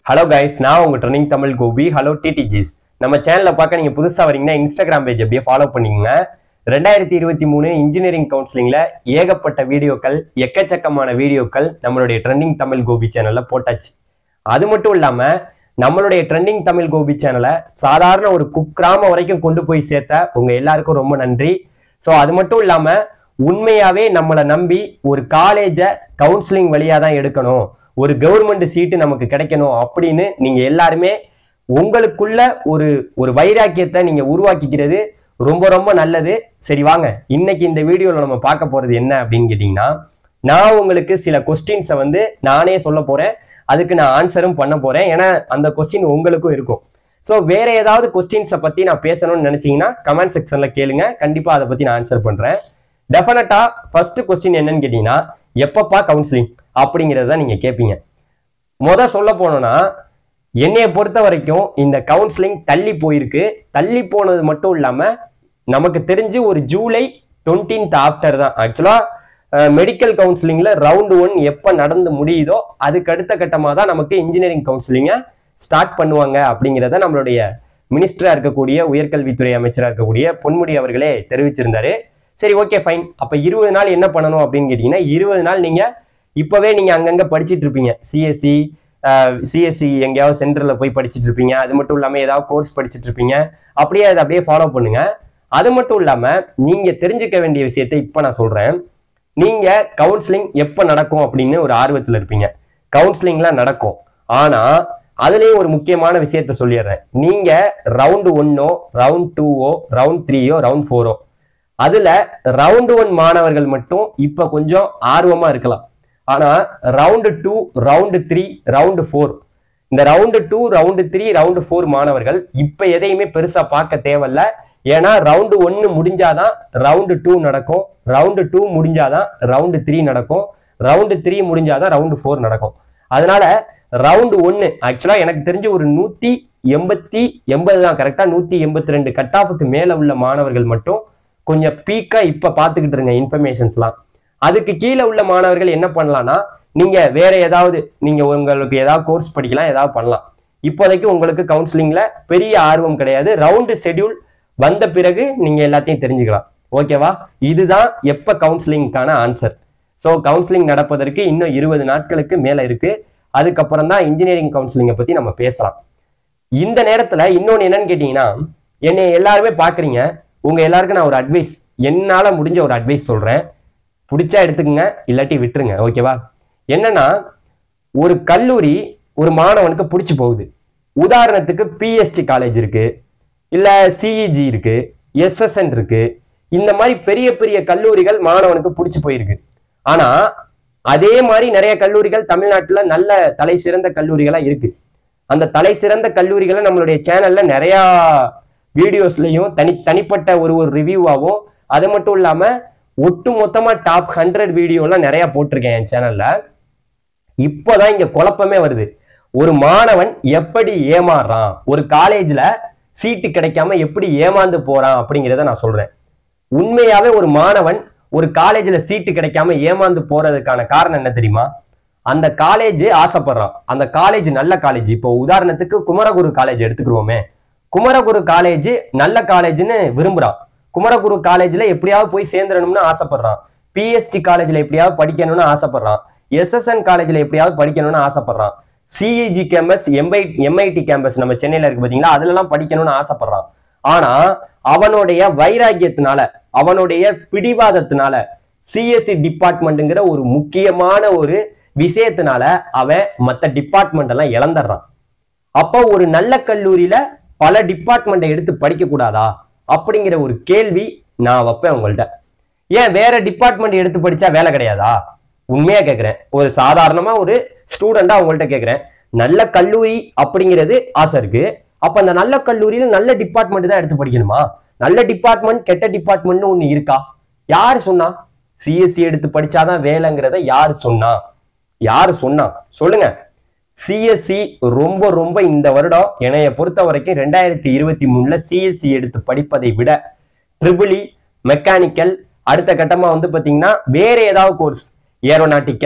hello guys நான் உங்க training Tamil Gopi hello டிடிஜிஸ் நம்ம சேனலை பார்க்க நீங்க புதுசா வரீங்கன்னா இன்ஸ்டாகிராம் பேஜ் அப்படியே ஃபாலோ பண்ணிக்கோங்க ரெண்டாயிரத்தி இருபத்தி மூணு இன்ஜினியரிங் கவுன்சிலிங்ல ஏகப்பட்ட வீடியோக்கள் எக்கச்சக்கமான வீடியோக்கள் நம்மளுடைய ட்ரெண்டிங் தமிழ் கோபி சேனல்ல போட்டாச்சு அது மட்டும் இல்லாம நம்மளுடைய ட்ரெண்டிங் தமிழ் கோபி சேனலை சாதாரண ஒரு குக்கிராமம் வரைக்கும் கொண்டு போய் சேர்த்த உங்க எல்லாருக்கும் ரொம்ப நன்றி ஸோ அது மட்டும் இல்லாம உண்மையாவே நம்மளை நம்பி ஒரு காலேஜை கவுன்சிலிங் வழியா தான் எடுக்கணும் ஒரு கவர்மெண்ட் சீட்டு நமக்கு கிடைக்கணும் அப்படின்னு நீங்க எல்லாருமே உங்களுக்குள்ள ஒரு ஒரு வைராக்கியத்தை நீங்க உருவாக்கிக்கிறது ரொம்ப ரொம்ப நல்லது சரி வாங்க இன்னைக்கு இந்த வீடியோல நம்ம பார்க்க போறது என்ன அப்படின்னு கேட்டீங்கன்னா நான் உங்களுக்கு சில கொஸ்டின்ஸை வந்து நானே சொல்ல போறேன் அதுக்கு நான் ஆன்சரும் பண்ண போறேன் ஏன்னா அந்த கொஸ்டின் உங்களுக்கும் இருக்கும் ஸோ வேற ஏதாவது கொஸ்டின்ஸை பத்தி நான் பேசணும்னு நினைச்சீங்கன்னா கமெண்ட் செக்ஷன்ல கேளுங்க கண்டிப்பா அதை பத்தி நான் ஆன்சர் பண்றேன் டெஃபினட்டா ஃபர்ஸ்ட் கொஸ்டின் என்னன்னு கேட்டீங்கன்னா எப்பப்பா கவுன்சிலிங் அப்படிங்கிறத நீங்க கேட்பீங்க முத சொல்ல போனோம்னா என்னைய பொறுத்த வரைக்கும் இந்த கவுன்சிலிங் தள்ளி போயிருக்கு தள்ளி போனது மட்டும் இல்லாம நமக்கு தெரிஞ்சு ஒரு ஜூலை டுவெண்ட்டீன்த் ஆஃப்டர் தான் ஆக்சுவலா மெடிக்கல் கவுன்சிலிங்ல ரவுண்ட் ஒன் எப்போ நடந்து முடியுதோ அதுக்கு அடுத்த கட்டமாக தான் நமக்கு இன்ஜினியரிங் கவுன்சிலிங்கை ஸ்டார்ட் பண்ணுவாங்க அப்படிங்கிறத நம்மளுடைய மினிஸ்டரா இருக்கக்கூடிய உயர்கல்வித்துறை அமைச்சராக இருக்கக்கூடிய பொன்முடி அவர்களே தெரிவிச்சிருந்தாரு சரி ஓகே ஃபைன் அப்ப இருபது நாள் என்ன பண்ணணும் அப்படின்னு கேட்டீங்கன்னா இருபது நாள் நீங்க இப்பவே நீங்க அங்கங்க படிச்சிட்டு இருப்பீங்க சிஎஸ்சி சிஎஸ்சி எங்கேயாவது சென்டர்ல போய் படிச்சிட்டு இருப்பீங்க அது மட்டும் இல்லாம ஏதாவது கோர்ஸ் படிச்சிட்டு இருப்பீங்க அப்படியே அதை அப்படியே ஃபாலோ பண்ணுங்க அது மட்டும் இல்லாம நீங்க தெரிஞ்சுக்க வேண்டிய விஷயத்தை இப்ப நான் சொல்றேன் நீங்க கவுன்சிலிங் எப்ப நடக்கும் அப்படின்னு ஒரு ஆர்வத்துல இருப்பீங்க கவுன்சிலிங்லாம் நடக்கும் ஆனா அதுலயும் ஒரு முக்கியமான விஷயத்த சொல்லிடுறேன் நீங்க ரவுண்டு ஒன்னோ ரவுண்ட் டூவோ ரவுண்ட் த்ரீயோ ரவுண்ட் ஃபோரோ அதுல ரவுண்டு ஒன் மாணவர்கள் மட்டும் இப்ப கொஞ்சம் ஆர்வமா இருக்கலாம் ஆனா round two round three round four இந்த round two round three round four மாணவர்கள் இப்ப எதையுமே பெருசா பார்க்க தேவையில்ல ஏன்னா ரவுண்டு ஒன்னு முடிஞ்சாதான் ரவுண்டு டூ நடக்கும் ரவுண்டு டூ முடிஞ்சாதான் ரவுண்டு த்ரீ நடக்கும் ரவுண்டு த்ரீ முடிஞ்சாதான் ரவுண்டு ஃபோர் நடக்கும் அதனால ரவுண்டு ஒன்னு ஆக்சுவலா எனக்கு தெரிஞ்ச ஒரு நூத்தி எண்பத்தி எண்பது தான் கரெக்டா நூத்தி எண்பத்தி ரெண்டு கட் ஆஃபுக்கு மேல உள்ள மாணவர்கள் மட்டும் கொஞ்சம் பீக்கா இப்ப பாத்துக்கிட்டு இருங்க இன்ஃபர்மேஷன்ஸ்லாம் அதுக்கு கீழே உள்ள மாணவர்கள் என்ன பண்ணலாம்னா நீங்க வேற ஏதாவது நீங்க உங்களுக்கு ஏதாவது கோர்ஸ் படிக்கலாம் ஏதாவது பண்ணலாம் இப்போதைக்கு உங்களுக்கு கவுன்சிலிங்ல பெரிய ஆர்வம் கிடையாது ரவுண்டு ஷெட்யூல் வந்த பிறகு நீங்க எல்லாத்தையும் தெரிஞ்சுக்கலாம் ஓகேவா இதுதான் எப்ப கவுன்சிலிங்க்கான ஆன்சர் ஸோ கவுன்சிலிங் நடப்பதற்கு இன்னும் இருபது நாட்களுக்கு மேல இருக்கு அதுக்கப்புறம் தான் இன்ஜினியரிங் கவுன்சிலிங்கை பத்தி நம்ம பேசலாம் இந்த நேரத்துல இன்னொன்னு என்னன்னு கேட்டீங்கன்னா என்னை எல்லாருமே பாக்குறீங்க உங்க எல்லாருக்கும் நான் ஒரு அட்வைஸ் என்னால முடிஞ்ச ஒரு அட்வைஸ் சொல்றேன் பிடிச்சா எடுத்துக்கங்க இல்லாட்டி விட்டுருங்க ஓகேவா என்னன்னா ஒரு கல்லூரி ஒரு மாணவனுக்கு பிடிச்சி போகுது உதாரணத்துக்கு பிஎஸ்டி காலேஜ் இருக்கு இல்ல சிஇஜி இருக்கு எஸ்எஸ்என் இருக்கு இந்த மாதிரி பெரிய பெரிய கல்லூரிகள் மாணவனுக்கு பிடிச்சி போயிருக்கு ஆனா அதே மாதிரி நிறைய கல்லூரிகள் தமிழ்நாட்டுல நல்ல தலை சிறந்த கல்லூரிகளா இருக்கு அந்த தலை சிறந்த கல்லூரிகளை நம்மளுடைய சேனல்ல நிறைய வீடியோஸ்லயும் தனி தனிப்பட்ட ஒரு ஒரு ரிவ்யூவாகவும் அது மட்டும் இல்லாம ஒட்டு மொத்தமா டாப் ஹண்ட்ரட் வீடியோலாம் நிறைய போட்டிருக்கேன் என் சேனல்ல இப்போதான் இங்க குழப்பமே வருது ஒரு மாணவன் எப்படி ஏமாறுறான் ஒரு காலேஜ்ல சீட்டு கிடைக்காம எப்படி ஏமாந்து போறான் அப்படிங்கிறத நான் சொல்றேன் உண்மையாவே ஒரு மாணவன் ஒரு காலேஜ்ல சீட்டு கிடைக்காம ஏமாந்து போறதுக்கான காரணம் என்ன தெரியுமா அந்த காலேஜ் ஆசைப்படுறான் அந்த காலேஜ் நல்ல காலேஜ் இப்போ உதாரணத்துக்கு குமரகுரு காலேஜ் எடுத்துக்கிருவோமே குமரகுரு காலேஜ் நல்ல காலேஜ்னு விரும்புறான் குமரகுரு காலேஜ்ல எப்படியாவது போய் சேர்ந்துடணும்னு ஆசைப்படுறான் பிஎஸ்டி காலேஜ்ல எப்படியாவது படிக்கணும்னு ஆசைப்படுறான் எஸ்எஸ்என் காலேஜ்ல எப்படியாவது படிக்கணும்னு ஆசைப்படுறான் CEG campus MI MIT campus நம்ம சென்னையில இருக்கு பாத்தீங்களா அதுலலாம் படிக்கணும்னு ஆசைப்படுறான் ஆனா அவனுடைய வைராக்கியத்தினால அவனுடைய பிடிவாதத்தினால சிஎஸ்சி டிபார்ட்மெண்ட்டுங்கிற ஒரு முக்கியமான ஒரு விஷயத்தினால அவன் மற்ற டிபார்ட்மெண்ட் எல்லாம் இழந்துடுறான் அப்போ ஒரு நல்ல கல்லூரியில பல டிபார்ட்மெண்ட்டை எடுத்து படிக்க கூடாதா அப்படிங்கிற ஒரு கேள்வி நான் வைப்பேன் உங்கள்ட்ட ஏன் வேற டிபார்ட்மெண்ட் எடுத்து படிச்சா வேலை கிடையாதா உண்மையா கேட்கிறேன் ஒரு சாதாரணமா ஒரு ஸ்டூடெண்டா உங்கள்ட்ட கேட்கிறேன் நல்ல கல்லூரி அப்படிங்கிறது ஆசை இருக்கு அப்ப அந்த நல்ல கல்லூரியில நல்ல டிபார்ட்மெண்ட் தான் எடுத்து படிக்கணுமா நல்ல டிபார்ட்மெண்ட் கெட்ட டிபார்ட்மெண்ட்னு ஒண்ணு இருக்கா யாரு சொன்னா சிஎஸ்சி எடுத்து படிச்சாதான் வேலைங்கிறத யாரு சொன்னா யாரு சொன்னா சொல்லுங்க சிஎஸ்சி ரொம்ப ரொம்ப இந்த வருடம் என்னைய பொறுத்த வரைக்கும் ரெண்டாயிரத்தி இருபத்தி மூணுல சிஎஸ்சி எடுத்து படிப்பதை விட ட்ரிபிளி மெக்கானிக்கல் அடுத்த கட்டமா வந்து பாத்தீங்கன்னா வேற ஏதாவது கோர்ஸ் ஏரோநாட்டிக்கல்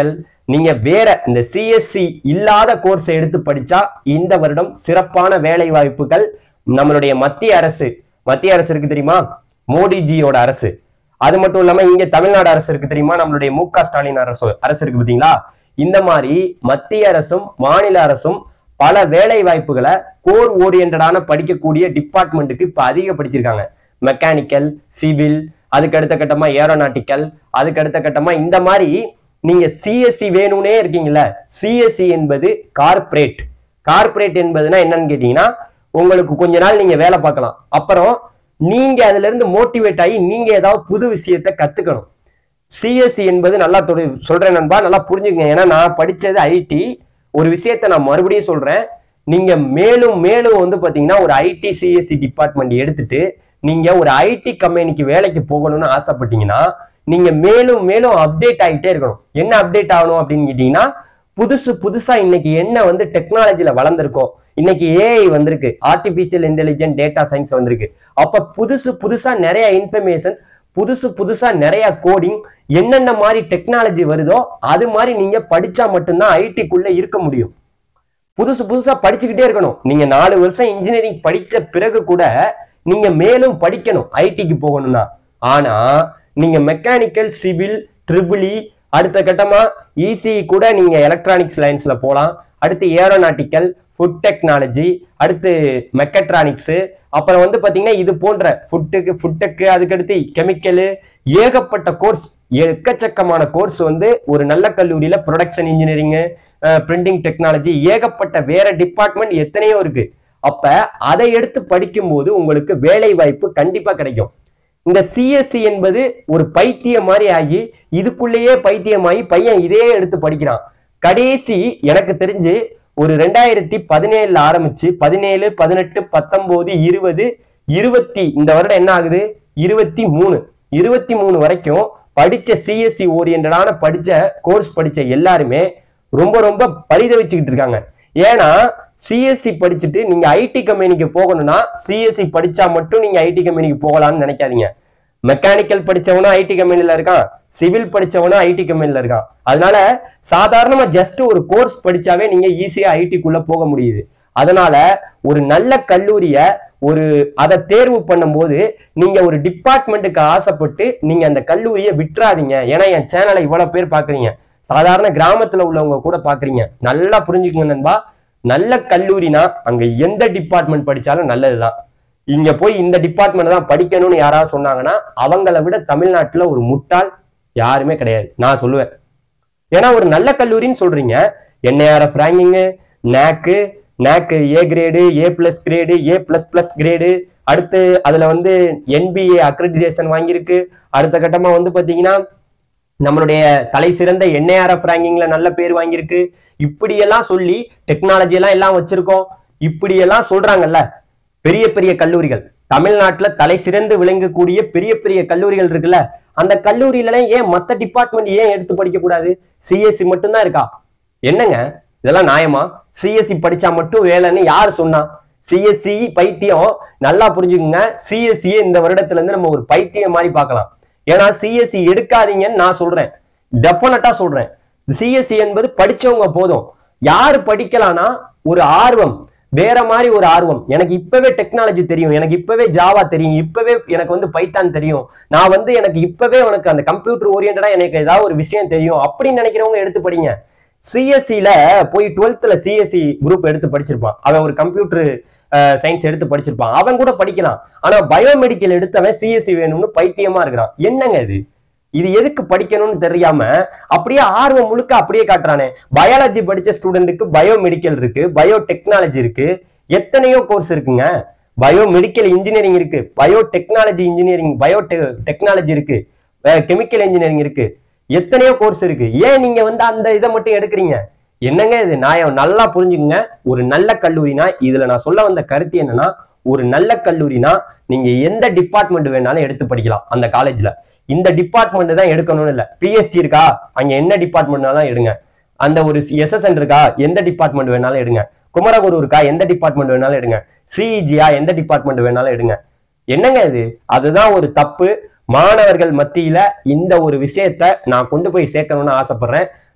நீங்க வேற இந்த சிஎஸ்சி இல்லாத கோர்ஸ் எடுத்து படிச்சா இந்த வருடம் சிறப்பான வேலை வாய்ப்புகள் நம்மளுடைய மத்திய அரசு மத்திய அரசு இருக்கு தெரியுமா மோடிஜியோட அரசு அது மட்டும் இல்லாம இங்க தமிழ்நாடு அரசு இருக்கு தெரியுமா நம்மளுடைய மு க ஸ்டாலின் அரசு அரசு இருக்கு பாத்தீங்களா இந்த மாதிரி மத்திய அரசும் மாநில அரசும் பல வேலை வாய்ப்புகளை கோர் ஓரியன்டான படிக்கக்கூடிய டிபார்ட்மெண்ட்டுக்கு இப்ப அதிகப்படுத்தியிருக்காங்க மெக்கானிக்கல் சிவில் அதுக்கு அடுத்த கட்டமா ஏரோநாட்டிக்கல் அதுக்கு அடுத்த கட்டமா இந்த மாதிரி நீங்க சிஎஸ்சி வேணும்னே இருக்கீங்கல்ல சிஎஸ்சி என்பது கார்ப்பரேட் கார்ப்பரேட் என்பதுனா என்னன்னு கேட்டீங்கன்னா உங்களுக்கு கொஞ்ச நாள் நீங்க வேலை பார்க்கலாம் அப்புறம் நீங்க அதுல இருந்து மோட்டிவேட் ஆகி நீங்க ஏதாவது புது விஷயத்தை கத்துக்கணும் சிஎஸ்சி என்பது நல்லா தொடு- சொல்றேன் நண்பா நல்லா புரிஞ்சுக்கங்க ஏன்னா நான் படிச்சது ஐடி ஒரு விஷயத்த நான் மறுபடியும் சொல்றேன் நீங்க மேலும் மேலும் வந்து பாத்தீங்கன்னா ஒரு ஐடி சிஎஸ்சி டிபார்ட்மெண்ட் எடுத்துட்டு நீங்க ஒரு ஐடி கம்பெனிக்கு வேலைக்கு போகணும்னு ஆசைப்பட்டீங்கன்னா நீங்க மேலும் மேலும் அப்டேட் ஆகிட்டே இருக்கணும் என்ன அப்டேட் ஆகணும் அப்படின்னு கேட்டீங்கன்னா புதுசு புதுசா இன்னைக்கு என்ன வந்து டெக்னாலஜில வளர்ந்துருக்கோ இன்னைக்கு ஏஐ வந்திருக்கு ஆர்டிபிஷியல் இன்டெலிஜென்ட் டேட்டா சயின்ஸ் வந்திருக்கு அப்ப புதுசு புதுசா நிறைய இன்ஃபர்மேஷன்ஸ் புதுசு புதுசா நிறைய கோடிங் என்னென்ன மாதிரி டெக்னாலஜி வருதோ அது மாதிரி நீங்க படிச்சா மட்டும்தான் ஐடிக்குள்ள இருக்க முடியும் புதுசு புதுசா படிச்சுக்கிட்டே இருக்கணும் நீங்க நாலு வருஷம் இன்ஜினியரிங் படிச்ச பிறகு கூட நீங்க மேலும் படிக்கணும் ஐடிக்கு போகணும்னா ஆனா நீங்க மெக்கானிக்கல் சிவில் ட்ரிபிளி அடுத்த கட்டமா இசி கூட நீங்க எலக்ட்ரானிக்ஸ் லைன்ஸ்ல போலாம் அடுத்து ஏரோநாட்டிக்கல் ஃபுட் டெக்னாலஜி அடுத்து மெக்கட்ரானிக்ஸ் அப்புறம் வந்து பாத்தீங்கன்னா இது போன்ற ஃபுட்டுக்கு ஃபுட்டுக்கு அதுக்கடுத்து கெமிக்கலு ஏகப்பட்ட கோர்ஸ் எக்கச்சக்கமான கோர்ஸ் வந்து ஒரு நல்ல கல்லூரியில ப்ரொடக்ஷன் இன்ஜினியரிங் பிரிண்டிங் டெக்னாலஜி ஏகப்பட்ட வேற டிபார்ட்மெண்ட் எத்தனையோ இருக்கு அப்ப அதை எடுத்து படிக்கும்போது உங்களுக்கு வேலை வாய்ப்பு கண்டிப்பா கிடைக்கும் இந்த சிஎஸ்சி என்பது ஒரு பைத்தியம் மாதிரி ஆகி இதுக்குள்ளேயே பைத்தியமாகி பையன் இதே எடுத்து படிக்கிறான் கடைசி எனக்கு தெரிஞ்சு ஒரு ரெண்டாயிரத்தி பதினேழுல ஆரம்பிச்சு பதினேழு பதினெட்டு பத்தொன்பது இருபது இருபத்தி இந்த வருடம் என்ன ஆகுது இருபத்தி மூணு இருபத்தி மூணு வரைக்கும் படிச்ச சிஎஸ்சி ஓரியன்டான படிச்ச கோர்ஸ் படிச்ச எல்லாருமே ரொம்ப ரொம்ப பரிதவிச்சுக்கிட்டு இருக்காங்க ஏன்னா சிஎஸ்சி படிச்சுட்டு நீங்க ஐடி கம்பெனிக்கு போகணும்னா சிஎஸ்சி படிச்சா மட்டும் நீங்க ஐடி கம்பெனிக்கு போகலாம்னு நினைக்காதீங்க மெக்கானிக்கல் படிச்சவனும் ஐடி கம்பெனில இருக்கான் சிவில் படிச்சவனும் ஐடி கம்பெனில இருக்கான் அதனால சாதாரணமா ஜஸ்ட் ஒரு கோர்ஸ் படிச்சாவே நீங்க ஈஸியா ஐடிக்குள்ள போக முடியுது அதனால ஒரு நல்ல கல்லூரிய ஒரு அதை தேர்வு பண்ணும்போது நீங்க ஒரு டிபார்ட்மெண்ட்டுக்கு ஆசைப்பட்டு நீங்க அந்த கல்லூரியை விட்டுறாதீங்க ஏன்னா என் சேனலை இவ்வளவு பேர் பாக்குறீங்க சாதாரண கிராமத்துல உள்ளவங்க கூட பாக்குறீங்க நல்லா புரிஞ்சுக்கங்க நண்பா நல்ல கல்லூரினா அங்க எந்த டிபார்ட்மெண்ட் படிச்சாலும் நல்லதுதான் இங்க போய் இந்த டிபார்ட்மெண்ட் தான் படிக்கணும்னு யாராவது சொன்னாங்கன்னா அவங்கள விட தமிழ்நாட்டுல ஒரு முட்டாள் யாருமே கிடையாது நான் சொல்லுவேன் ஏன்னா ஒரு நல்ல கல்லூரின்னு சொல்றீங்க NIRF ranking NAAC NAAC A grade A plus grade A plus plus grade அடுத்து அதுல வந்து என்பிஏ அக்ரிடிடேஷன் வாங்கியிருக்கு அடுத்த கட்டமா வந்து பாத்தீங்கன்னா நம்மளுடைய தலை சிறந்த என்ஐஆர்எஃப் ரேங்கிங்ல நல்ல பேர் வாங்கியிருக்கு இப்படியெல்லாம் சொல்லி டெக்னாலஜி எல்லாம் எல்லாம் வச்சிருக்கோம் இப்படியெல்லாம் சொல்றாங்கல்ல பெரிய பெரிய கல்லூரிகள் தமிழ்நாட்டுல தலை சிறந்து விளங்கக்கூடிய பெரிய பெரிய கல்லூரிகள் இருக்குல்ல அந்த கல்லூரியில ஏன் மத்த டிபார்ட்மெண்ட் ஏன் எடுத்து படிக்க கூடாது சிஎஸ்சி மட்டும்தான் இருக்கா என்னங்க இதெல்லாம் நியாயமா சிஎஸ்சி படிச்சா மட்டும் வேலைன்னு யார் சொன்னா சிஎஸ்சி பைத்தியம் நல்லா புரிஞ்சுக்குங்க சிஎஸ்சி இந்த வருடத்துல இருந்து நம்ம ஒரு பைத்தியம் மாதிரி பார்க்கலாம் ஏன்னா சிஎஸ்சி எடுக்காதீங்கன்னு நான் சொல்றேன் டெஃபினட்டா சொல்றேன் சிஎஸ்சி என்பது படிச்சவங்க போதும் யார் படிக்கலாம்னா ஒரு ஆர்வம் வேற மாதிரி ஒரு ஆர்வம் எனக்கு இப்பவே டெக்னாலஜி தெரியும் எனக்கு இப்பவே ஜாவா தெரியும் இப்பவே எனக்கு வந்து பைத்தான் தெரியும் நான் வந்து எனக்கு இப்பவே உனக்கு அந்த கம்ப்யூட்டர் ஓரியன்டா எனக்கு ஏதாவது ஒரு விஷயம் தெரியும் அப்படின்னு நினைக்கிறவங்க எடுத்து படிங்க சிஎஸ்சில போய் டுவெல்த்ல சிஎஸ்சி குரூப் எடுத்து படிச்சிருப்பான் அவன் ஒரு கம்ப்யூட்டர் சயின்ஸ் எடுத்து படிச்சிருப்பான் அவன் கூட படிக்கலாம் ஆனா பயோமெடிக்கல் எடுத்தவன் சிஎஸ்சி வேணும்னு பைத்தியமா இருக்கிறான் என்னங்க இது இது எதுக்கு படிக்கணும்னு தெரியாம அப்படியே ஆர்வம் முழுக்க அப்படியே காட்டுறானே பயாலஜி படிச்ச ஸ்டூடெண்ட்டுக்கு பயோமெடிக்கல் இருக்கு பயோ டெக்னாலஜி இருக்கு எத்தனையோ கோர்ஸ் இருக்குங்க பயோ மெடிக்கல் இன்ஜினியரிங் இருக்கு biotechnology engineering biotechnology இருக்கு கெமிக்கல் இன்ஜினியரிங் இருக்கு எத்தனையோ கோர்ஸ் இருக்கு ஏன் நீங்க வந்து அந்த இதை மட்டும் எடுக்கிறீங்க என்னங்க இது நான் நல்லா புரிஞ்சுக்குங்க ஒரு நல்ல கல்லூரினா இதுல நான் சொல்ல வந்த கருத்து என்னன்னா ஒரு நல்ல கல்லூரினா நீங்க எந்த டிபார்ட்மெண்ட் வேணாலும் எடுத்து படிக்கலாம் அந்த காலேஜ்ல இந்த டிபார்ட்மெண்ட் தான் எடுக்கணும்னு இல்ல பிஎஸ்டி இருக்கா அங்க என்ன டிபார்ட்மெண்ட்னாலும் எடுங்க அந்த ஒரு எஸ்எஸ்என் இருக்கா எந்த டிபார்ட்மெண்ட் வேணாலும் எடுங்க குமரகுரு இருக்கா எந்த டிபார்ட்மெண்ட் வேணாலும் எடுங்க சிஇஜியா எந்த டிபார்ட்மெண்ட் வேணாலும் எடுங்க என்னங்க இது அதுதான் ஒரு தப்பு மாணவர்கள் மத்தியில இந்த ஒரு விஷயத்த நான் கொண்டு போய் சேர்க்கணும்னு ஆசைப்படுறேன்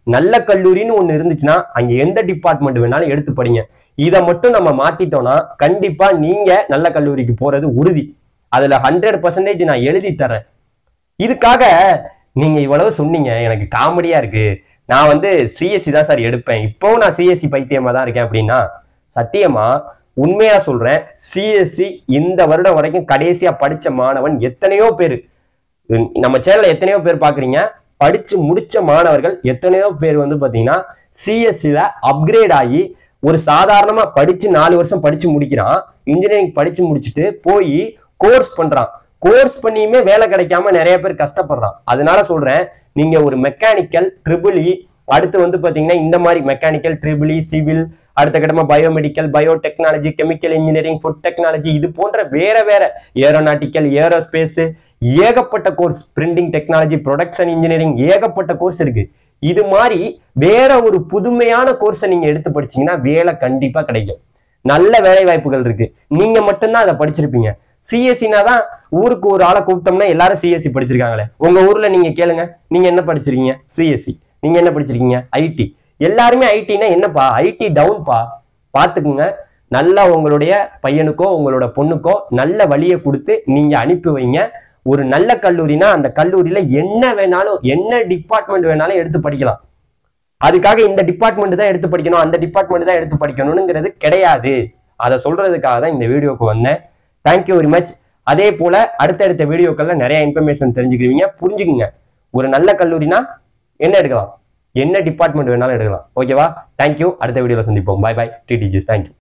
நல்ல கல்லூரின்னு ஒண்ணு இருந்துச்சுன்னா அங்க எந்த டிபார்ட்மெண்ட் வேணாலும் எடுத்து படிங்க இதை மட்டும் நம்ம மாத்திட்டோம்னா கண்டிப்பா நீங்க நல்ல கல்லூரிக்கு போறது உறுதி அதுல ஹண்ட்ரட் பர்சன்டேஜ் நான் எழுதி தரேன் இதுக்காக நீங்க இவ்வளவு சொன்னீங்க எனக்கு காமெடியா இருக்கு நான் வந்து சிஎஸ்சி தான் சார் எடுப்பேன் இப்போவும் நான் சிஎஸ்சி பைத்தியமா தான் இருக்கேன் அப்படின்னா சத்தியமா உண்மையா சொல்றேன் சிஎஸ்சி இந்த வருடம் வரைக்கும் கடைசியா படிச்ச மாணவன் எத்தனையோ பேர் நம்ம சேனல்ல எத்தனையோ பேர் பாக்குறீங்க படிச்சு முடிச்ச மாணவர்கள் எத்தனையோ பேர் வந்து பாத்தீங்கன்னா சிஎஸ்சில அப்கிரேட் ஆகி ஒரு சாதாரணமா படிச்சு நாலு வருஷம் படிச்சு முடிக்கிறான் இன்ஜினியரிங் படிச்சு முடிச்சுட்டு போய் கோர்ஸ் பண்றான் கோர்ஸ் பண்ணியுமே வேலை கிடைக்காம நிறைய பேர் கஷ்டப்படுறான் அதனால சொல்றேன் நீங்க ஒரு மெக்கானிக்கல் ட்ரிபிள் இ அடுத்து வந்து பாத்தீங்கன்னா இந்த மாதிரி மெக்கானிக்கல் ட்ரிபிள் இ சிவில் அடுத்த கட்டமா biomedical biotechnology chemical engineering food technology இது போன்ற வேற வேற ஏரோநாட்டிக்கல் ஏரோஸ்பேஸ் ஏகப்பட்ட course printing technology production engineering ஏகப்பட்ட கோர்ஸ் இருக்கு இது மாதிரி வேற ஒரு புதுமையான கோர்ஸை நீங்க எடுத்து படிச்சீங்கன்னா வேலை கண்டிப்பா கிடைக்கும் நல்ல வேலை வாய்ப்புகள் இருக்கு நீங்க மட்டும்தான் அதை படிச்சிருப்பீங்க சிஎஸ்சினா தான் ஊருக்கு ஒரு ஆளை கூப்பிட்டோம்னா எல்லாரும் சிஎஸ்சி படிச்சிருக்காங்களே உங்க ஊர்ல நீங்க கேளுங்க நீங்க என்ன படிச்சிருக்கீங்க சிஎஸ்சி நீங்க என்ன படிச்சிருக்கீங்க ஐடி எல்லாருமே ஐடினா என்னப்பா ஐடி டவுன்பா பாத்துக்குங்க நல்லா உங்களுடைய பையனுக்கோ உங்களோட பொண்ணுக்கோ நல்ல வழியை கொடுத்து நீங்க அனுப்பி வைங்க ஒரு நல்ல கல்லூரினா அந்த கல்லூரியில என்ன வேணாலும் என்ன டிபார்ட்மெண்ட் வேணாலும் எடுத்து படிக்கலாம் அதுக்காக இந்த டிபார்ட்மெண்ட் தான் எடுத்து படிக்கணும் அந்த டிபார்ட்மெண்ட் தான் எடுத்து படிக்கணும்ங்கிறது கிடையாது அதை சொல்றதுக்காக தான் இந்த வீடியோக்கு வந்தேன் தேங்க்யூ வெரி மச் அதே போல அடுத்தடுத்த வீடியோக்கள்ல நிறைய இன்ஃபர்மேஷன் தெரிஞ்சுக்குவீங்க புரிஞ்சுக்குங்க ஒரு நல்ல கல்லூரினா என்ன எடுக்கலாம் என்ன டிபார்ட்மெண்ட் வேணாலும் எடுக்கலாம் ஓகேவா தேங்க்யூ அடுத்த வீடியோல சந்திப்போம் பை பை டிடிஜிஸ் தேங்க்யூ